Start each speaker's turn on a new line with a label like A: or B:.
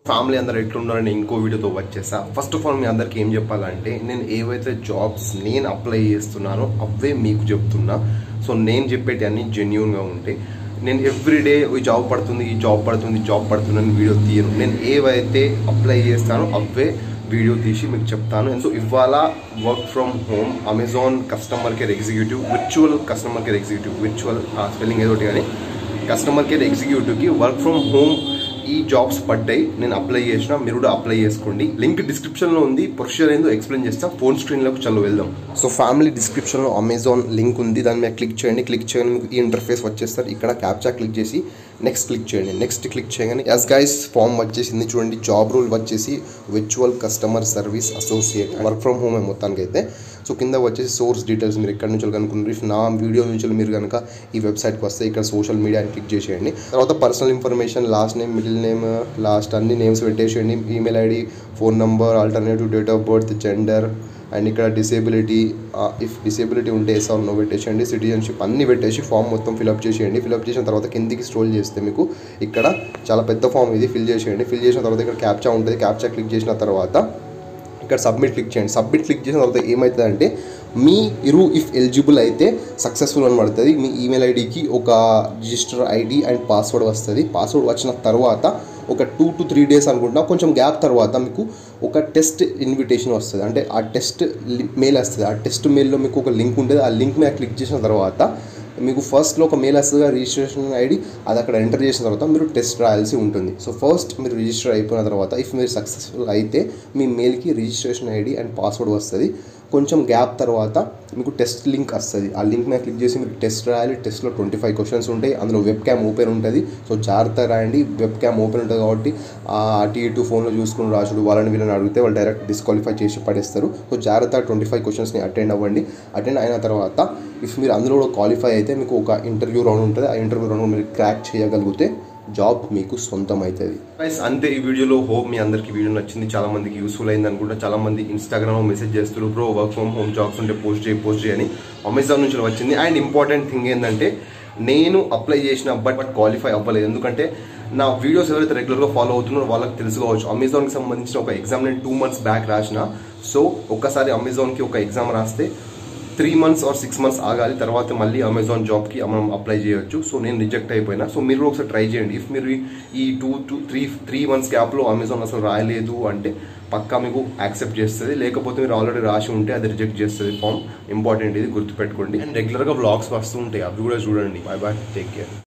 A: family అందరు ఎట్లున్నారని ఇంకో వీడియోతో వచ్చేసా ఫస్ట్ ఆఫ్ ఆల్ మీ అందరికి ఏం చెప్పాలంటే నేను ఏవైతే జాబ్స్ నేను అప్లై చేస్తున్నానో అవే మీకు చెప్తున్నా సో నేను చెప్పేటి అన్ని జెన్యున్గా ఉంటాయి నేను ఎవ్రీడే ఈ జాబ్ పడుతుంది ఈ జాబ్ పడుతుంది జాబ్ పడుతుంది అని వీడియో తీయను నేను ఏవైతే అప్లై చేస్తానో అవే వీడియో తీసి మీకు చెప్తాను సో ఇవాళ work from home Amazon customer care executive virtual customer care executive virtual spelling ఏదో ఒకటి కానీ కస్టమర్ కేర్ ఎగ్జిక్యూటివ్కి వర్క్ ఫ్రమ్ హోమ్ ఈ జాబ్స్ పడ్డాయి నేను అప్లై చేసిన మీరు కూడా అప్లై చేసుకోండి లింక్ డిస్క్రిప్షన్లో ఉంది ప్రొసీజర్ ఏందో ఎక్స్ప్లెయిన్ చేస్తా ఫోన్ స్క్రీన్లోకి చలో వెళ్దాం సో ఫ్యామిలీ డిస్క్రిప్షన్లో అమెజాన్ లింక్ ఉంది దాని మీద క్లిక్ చేయండి క్లిక్ చేయగానే మీకు ఈ ఇంటర్ఫేస్ వచ్చేస్తారు ఇక్కడ క్యాప్చా క్లిక్ చేసి నెక్స్ట్ క్లిక్ చేయండి నెక్స్ట్ క్లిక్ చేయగానే ఎస్ గైస్ ఫామ్ వచ్చేసింది చూడండి జాబ్ రూల్ వచ్చేసి virtual customer service associate work from home మొత్తానికి అయితే సో కింద వచ్చేసి సోర్స్ డీటెయిల్స్ మీరు ఎక్కడి నుంచి కనుక్కున్నారు ఇఫ్ నా వీడియో నుంచి మీరు కనుక ఈ వెబ్సైట్కి వస్తే ఇక్కడ సోషల్ మీడియా అని క్లిక్ చేసేయండి తర్వాత personal information last name middle name last అన్ని నేమ్స్ పెట్టేసేయండి email ID phone number alternative date of birth gender and ఇక్కడ డిసేబిలిటీ ఇఫ్ డిసేబిలిటీ ఉంటే ఎస్ నో పెట్టేసేయండి సిటిజన్షిప్ అన్ని పెట్టేసి ఫామ్ మొత్తం ఫిల్అప్ చేసేయండి ఫిల్అప్ చేసిన తర్వాత కిందికి స్ట్రోల్ చేస్తే మీకు ఇక్కడ చాలా పెద్ద ఫామ్ ఇది ఫిల్ చేసేయండి ఫిల్ చేసిన తర్వాత ఇక్కడ క్యాప్చా ఉంటుంది క్యాప్చా క్లిక్ చేసిన తర్వాత ఇక్కడ సబ్మిట్ క్లిక్ చేయండి సబ్మిట్ క్లిక్ చేసిన తర్వాత ఏమవుతుందంటే మీ ఇరు ఇఫ్ ఎలిజిబుల్ అయితే సక్సెస్ఫుల్ అని పడుతుంది మీ ఈమెయిల్ ఐడికి ఒక రిజిస్టర్ ఐడి అండ్ పాస్వర్డ్ వస్తుంది పాస్వర్డ్ వచ్చిన తర్వాత ఒక టూ టు త్రీ డేస్ అనుకుంటా కొంచెం గ్యాప్ తర్వాత మీకు ఒక టెస్ట్ ఇన్విటేషన్ వస్తుంది అంటే ఆ టెస్ట్ మెయిల్ వస్తుంది ఆ టెస్ట్ మెయిల్లో మీకు ఒక లింక్ ఉంటుంది ఆ లింక్ మీద క్లిక్ చేసిన తర్వాత మీకు ఫస్ట్లో ఒక మెయిల్ వస్తుంది రిజిస్ట్రేషన్ ఐడి అది అక్కడ ఎంటర్ చేసిన తర్వాత మీరు టెస్ట్ రాయాల్సి ఉంటుంది సో ఫస్ట్ మీరు రిజిస్టర్ అయిపోయిన తర్వాత ఇఫ్ మీరు సక్సెస్ఫుల్ అయితే మీ మెయిల్కి రిజిస్ట్రేషన్ ఐడి అండ్ పాస్వర్డ్ వస్తుంది కొంచెం గ్యాప్ తర్వాత మీకు టెస్ట్ లింక్ వస్తుంది ఆ లింక్ మీద క్లిక్ చేసి మీరు టెస్ట్ రాయాలి టెస్ట్లో ట్వంటీ ఫైవ్ క్వశ్చన్స్ ఉంటాయి అందులో వెబ్ క్యామ్ ఓపెన్ ఉంటుంది సో జాగ్రత్త రాయండి వెబ్ క్యామ్ ఓపెన్ ఉంటుంది కాబట్టి అటు ఇటు ఫోన్లో చూసుకుని రాసుడు వాళ్ళని వీళ్ళని అడిగితే వాళ్ళు డైరెక్ట్ డిస్క్వాలిఫై చేసి పడేస్తారు సో జాగ్రత్త ట్వంటీ ఫైవ్ క్వశ్చన్స్ని అటెండ్ అవ్వండి అటెండ్ అయిన తర్వాత ఇఫ్ మీరు అందులో కూడా క్వాలిఫై అయితే మీకు ఒక ఇంటర్వ్యూ రౌండ్ ఉంటుంది ఆ ఇంటర్వ్యూ రౌండ్ మీరు క్రాక్ చేయగలిగితే జాబ్ మీకు సొంతం అవుతుంది అంతే ఈ వీడియోలో హోప్ మీ అందరికి వీడియో నచ్చింది చాలా మందికి యూస్ఫుల్ అయింది అనుకుంటా చాలా మంది ఇన్స్టాగ్రామ్ మెసేజ్ చేస్తారు bro work from home jobs ఉంటే పోస్ట్ చేయి పోస్ట్ చేయని అమెజాన్ నుంచి వచ్చింది అండ్ ఇంపార్టెంట్ థింగ్ ఏంటంటే నేను అప్లై చేసిన బట్ బట్ క్వాలిఫై అవ్వలేదు ఎందుకంటే నా వీడియోస్ ఎవరైతే రెగ్యులర్గా ఫాలో అవుతున్నారో వాళ్ళకి తెలుసుకోవచ్చు అమెజాన్కి సంబంధించిన ఒక ఎగ్జామ్ నేను టూ మంత్స్ బ్యాక్ రాసిన సో ఒక్కసారి అమెజాన్కి ఒక ఎగ్జామ్ రాస్తే three months or six months ఆగాలి తర్వాత మళ్ళీ అమెజాన్ జాబ్కి మనం అప్లై చేయొచ్చు సో నేను రిజెక్ట్ అయిపోయినా సో మీరు ఒకసారి ట్రై చేయండి ఇఫ్ మీరు ఈ two two three three months గ్యాప్లో అమెజాన్ అసలు రాయలేదు అంటే పక్కా మీకు యాక్సెప్ట్ చేస్తుంది లేకపోతే మీరు ఆల్రెడీ రాసి ఉంటే అది రిజెక్ట్ చేస్తుంది ఫామ్ ఇంపార్టెంట్ ఇది గుర్తుపెట్టుకోండి అండ్ రెగ్యులర్గా బ్లాగ్స్ వస్తూ ఉంటాయి అవి కూడా చూడండి బై బాయ్ టేక్ కేర్